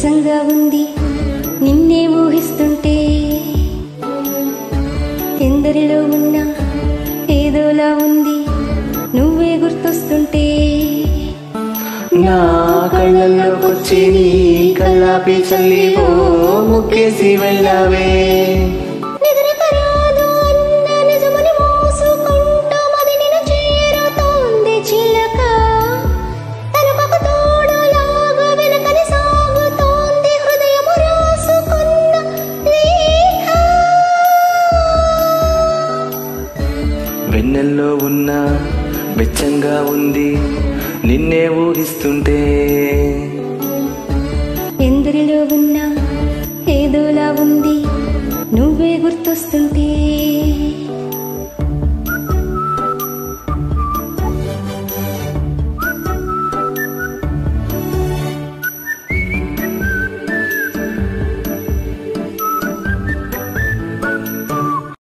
వెచ్చంగా ఉంది నిన్నే ఊహిస్తుంటే ఎందరిలో ఉన్నా ఏదోలా ఉంది నువ్వే గుర్తొస్తుంటే నా కళ్ళల్లోకొచ్చి నీ కళ్ళాపి చల్లి ఓ ముక్కేసి వెళ్ళావే నిద్రకరాదు అన్న నిజమని మోసుకుంటూ మది నిన్ను చేరుతోంది చిలక తనకొక తోడులాగా వెనకని సాగుతోంది హృదయము రాసుకున్న లేఖ వెన్నెల్లో ఉన్న వెచ్చంగా ఉంది నిన్నే ఊహిస్తుంటే ఎందరిలో ఉన్నా ఏదోలా ఉంది నువ్వే గుర్తొస్తుంటే